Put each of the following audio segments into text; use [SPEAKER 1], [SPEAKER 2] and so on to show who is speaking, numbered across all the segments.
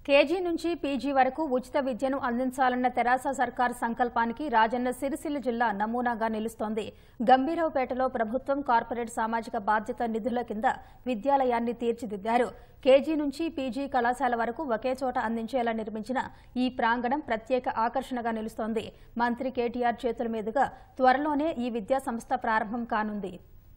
[SPEAKER 1] KG నుంచి PG వరకు ఉచిత విద్యను అందించాలన్న తెరాస సర్కార్ సంకల్పానికి రాజన్న సిరిసిల్ల జిల్లా నమూనాగా నిలుస్తోంది గంభీరావుపేటలో ప్రభుత్వం కార్పొరేట్ సామాజిక బాధ్యత నిధుల కింద విద్యాలయాన్ని తీర్చిదిద్దారు కేజీ నుంచి పీజీ కళాశాల వరకు ఒకే చోట అందించేలా నిర్మించిన ఈ ప్రాంగణం ప్రత్యేక ఆకర్షణగా నిలుస్తోంది మంత్రి కేటీఆర్ చేతుల మీదుగా త్వరలోనే ఈ విద్యా సంస్థ ప్రారంభం కానుంది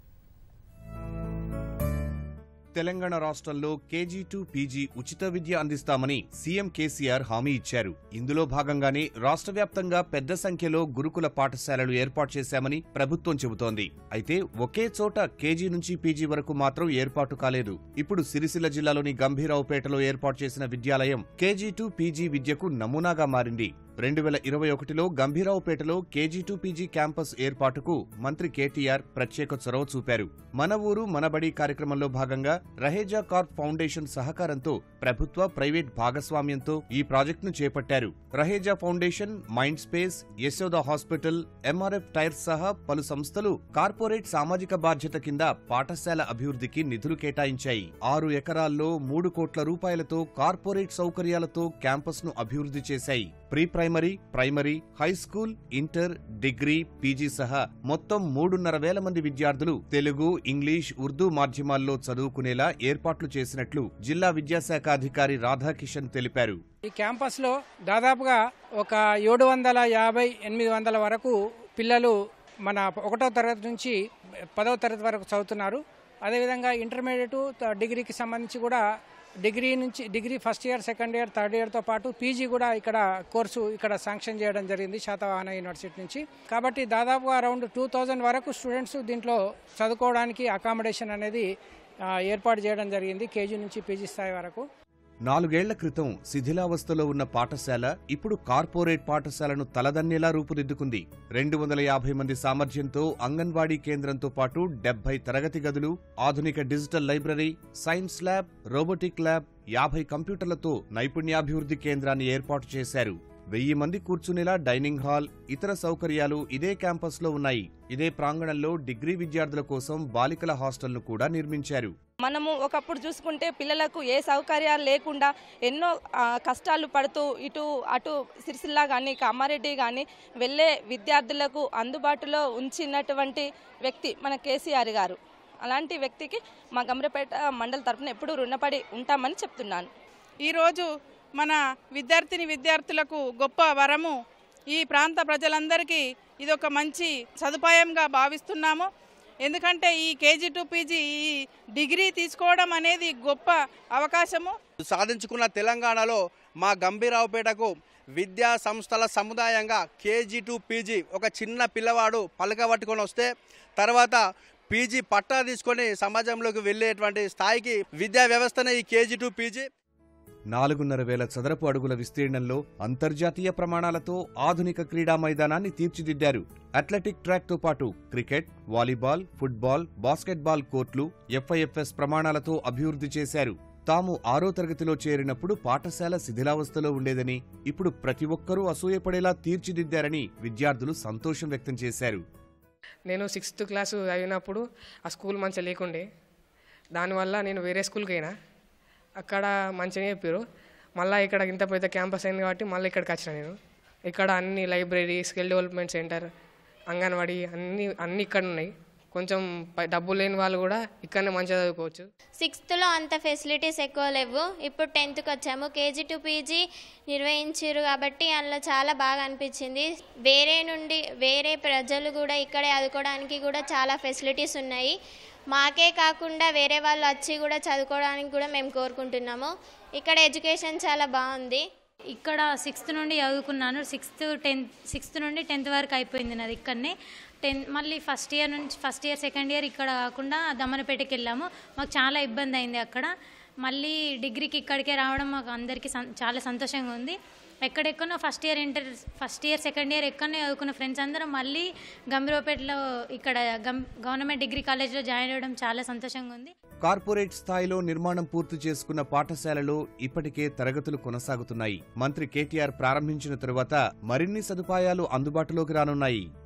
[SPEAKER 2] తెలంగాణ రాష్ట్రంలో కేజీ టు పీజీ ఉచిత విద్య అందిస్తామని సీఎం కేసీఆర్ హామీ ఇచ్చారు ఇందులో భాగంగానే రాష్ట్ర వ్యాప్తంగా పెద్ద సంఖ్యలో గురుకుల పాఠశాలలు ఏర్పాటు చేశామని ప్రభుత్వం చెబుతోంది అయితే ఒకే చోట కేజీ నుంచి పీజీ వరకు మాత్రం ఏర్పాటు కాలేదు ఇప్పుడు సిరిసిల్ల జిల్లాలోని గంభీరావుపేటలో ఏర్పాటు చేసిన విద్యాలయం కేజీ టు పీజీ విద్యకు నమూనాగా మారింది రెండు వేల ఇరవై ఒకటిలో గంభీరావుపేటలో కేజీ టు పీజీ క్యాంపస్ ఏర్పాటుకు మంత్రి కేటీఆర్ ప్రత్యేక చొరవ చూపారు మన ఊరు మనబడి కార్యక్రమంలో భాగంగా రహేజా కార్ప్ ఫౌండేషన్ సహకారంతో ప్రభుత్వ ప్రైవేట్ భాగస్వామ్యంతో ఈ ప్రాజెక్టును చేపట్టారు Raheja foundation mind space Yashoda hospital MRF tyres సహా పలు సంస్థలు కార్పొరేట్ సామాజిక బాధ్యత కింద పాఠశాల అభివృద్ధికి నిధులు కేటాయించాయి ఆరు ఎకరాల్లో మూడు కోట్ల రూపాయలతో కార్పొరేట్ సౌకర్యాలతో క్యాంపస్ ను అభివృద్ధి చేశాయి pre primary primary high school inter degree PG సహా మొత్తం మూడున్నర వేల మంది విద్యార్థులు తెలుగు ఇంగ్లీష్ ఉర్దూ మాధ్యమాల్లో చదువుకునేలా ఏర్పాట్లు చేసినట్లు జిల్లా విద్యాశాఖ అధికారి రాధాకిషన్ తెలిపారు
[SPEAKER 3] ఈ క్యాంపస్లో దాదాపుగా ఒక ఏడు వందల యాభై ఎనిమిది వందల వరకు పిల్లలు మన ఒకటో తరగతి నుంచి పదవ తరగతి వరకు చదువుతున్నారు అదేవిధంగా ఇంటర్మీడియట్ త- డిగ్రీకి సంబంధించి కూడా డిగ్రీ నుంచి degree first year second year third ఇయర్తో పాటు పీజీ కూడా ఇక్కడ కోర్సు ఇక్కడ శాంక్షన్ చేయడం జరిగింది శాతవాహన యూనివర్సిటీ నుంచి కాబట్టి దాదాపుగా అరౌండ్ టూ థౌజండ్ వరకు స్టూడెంట్స్ దీంట్లో చదువుకోవడానికి అకామిడేషన్ అనేది ఆ, ఏర్పాటు చేయడం జరిగింది కేజీ నుంచి పీజీ స్థాయి వరకు
[SPEAKER 2] నాలుగేళ్ల క్రితం శిథిలావస్థలో ఉన్న పాఠశాల ఇప్పుడు కార్పొరేట్ పాఠశాలను తలదన్నేలా రూపుదిద్దుకుంది రెండు వందల యాభై మంది సామర్థ్యంతో అంగన్వాడీ కేంద్రంతో పాటు డెబ్బై తరగతి గదులు ఆధునిక digital library science lab robotic lab యాభై కంప్యూటర్లతో నైపుణ్యాభివృద్ధి కేంద్రాన్ని ఏర్పాటు చేశారు వెయ్యి మంది కూర్చునేలా డైనింగ్ హాల్ ఇతర సౌకర్యాలు ఇదే క్యాంపస్లో ఉన్నాయి ఇదే ప్రాంగణంలో డిగ్రీ విద్యార్థుల కోసం బాలికల హాస్టల్ను కూడా నిర్మించారు
[SPEAKER 4] మనము ఒకప్పుడు చూసుకుంటే పిల్లలకు ఏ సౌకర్యాలు లేకుండా ఎన్నో ఆ, కష్టాలు పడుతూ ఇటు అటు సిరిసిల్ల కానీ కామారెడ్డి కానీ వెళ్ళే విద్యార్థులకు అందుబాటులో ఉంచినటువంటి వ్యక్తి మన కేసీఆర్ గారు అలాంటి వ్యక్తికి మా గమ్రపేట మండలి తరఫున ఎప్పుడూ రుణపడి ఉంటామని చెప్తున్నాను
[SPEAKER 5] ఈరోజు మన విద్యార్థిని విద్యార్థులకు గొప్ప వరము ఈ ప్రాంత ప్రజలందరికీ ఇది ఒక మంచి సదుపాయంగా భావిస్తున్నాము ఎందుకంటే ఈ కేజీ టు పీజీ ఈ డిగ్రీ తీసుకోవడం అనేది గొప్ప అవకాశము
[SPEAKER 6] సాధించుకున్న తెలంగాణలో మా గంభీరావుపేటకు విద్యా సంస్థల సముదాయంగా కేజీ టు పీజీ ఒక చిన్న పిల్లవాడు పలక పట్టుకొని వస్తే తర్వాత పీజీ పట్టా తీసుకొని సమాజంలోకి వెళ్ళేటువంటి స్థాయికి విద్యా వ్యవస్థనే ఈ కేజీ టు పీజీ
[SPEAKER 2] నాలుగున్నర వేల చదరపు అడుగుల విస్తీర్ణంలో అంతర్జాతీయ ప్రమాణాలతో ఆధునిక క్రీడా మైదానాన్ని తీర్చిదిద్దారు అథ్లెటిక్ ట్రాక్తో పాటు క్రికెట్ వాలీబాల్ ఫుట్బాల్ బాస్కెట్బాల్ కోర్టులు ఎఫ్ఐఎఫ్ఎస్ ప్రమాణాలతో అభివృద్ధి చేశారు తాము ఆరో తరగతిలో చేరినప్పుడు పాఠశాల శిథిలావస్థలో ఉండేదని ఇప్పుడు ప్రతి ఒక్కరూ అసూయపడేలా తీర్చిదిద్దారని విద్యార్థులు సంతోషం వ్యక్తం చేశారు
[SPEAKER 7] నేను సిక్స్త్ క్లాసు అయినప్పుడు ఆ స్కూల్ మంచిగా లేకుండే దానివల్ల నేను వేరే స్కూల్కి అయినా అక్కడ మంచిగా చెప్పారు మళ్ళీ ఇక్కడ ఇంత పెద్ద క్యాంపస్ అయింది కాబట్టి మళ్ళీ ఇక్కడికి వచ్చిన నేను ఇక్కడ అన్ని library skill development centre anganwadi అన్ని అన్ని ఇక్కడ ఉన్నాయి కొంచెం పై- డబ్బు లేని వాళ్ళు కూడా ఇక్కడనే మంచిగా చదువుకోవచ్చు
[SPEAKER 8] సిక్స్త్లో అంత ఫెసిలిటీస్ ఎక్కువ లేవు ఇప్పుడు టెన్త్కి వచ్చాము కేజీ టు పీజీ నిర్వహించారు కాబట్టి అందులో చాలా బాగా అనిపించింది వేరే నుండి వేరే ప్రజలు కూడా ఇక్కడే చదువుకోవడానికి కూడా చాలా ఫెసిలిటీస్ ఉన్నాయి మాకే కాకుండా వేరే వాళ్ళు వచ్చి కూడా చదువుకోవడానికి కూడా మేము కోరుకుంటున్నాము ఇక్కడ ఎడ్యుకేషన్ చాలా బాగుంది
[SPEAKER 9] ఇక్కడ సిక్స్త్ నుండి చదువుకున్నాను సిక్స్త్ టెన్త్ సిక్స్త్ నుండి టెన్త్ వరకు అయిపోయింది నాది ఇక్కడనే టెన్త్ మళ్ళీ ఫస్ట్ ఇయర్ నుంచి ఫస్ట్ ఇయర్ సెకండ్ ఇయర్ ఇక్కడ కాకుండా దమ్మనపేటకి వెళ్ళాము మాకు చాలా ఇబ్బంది అయింది అక్కడ మళ్ళీ డిగ్రీకి ఇక్కడికే రావడం మాకు అందరికీ సం- చాలా సంతోషంగా ఉంది ఎక్కడెక్కడో first year inter first year second year ఎక్కడనే చదువుకున్న ఫ్రెండ్స్ అందరం మళ్ళీ గంభీరపేటలో ఇక్కడ గం గవర్నమెంట్ డిగ్రీ కాలేజ్లో జాయిన్ అవ్వడం చాలా సంతోషంగా ఉంది
[SPEAKER 2] కార్పొరేట్ స్థాయిలో నిర్మాణం పూర్తి చేసుకున్న పాఠశాలలో ఇప్పటికే తరగతులు కొనసాగుతున్నాయి మంత్రి కేటీఆర్ ప్రారంభించిన తరువాత మరిన్ని సదుపాయాలు అందుబాటులోకి రానున్నాయి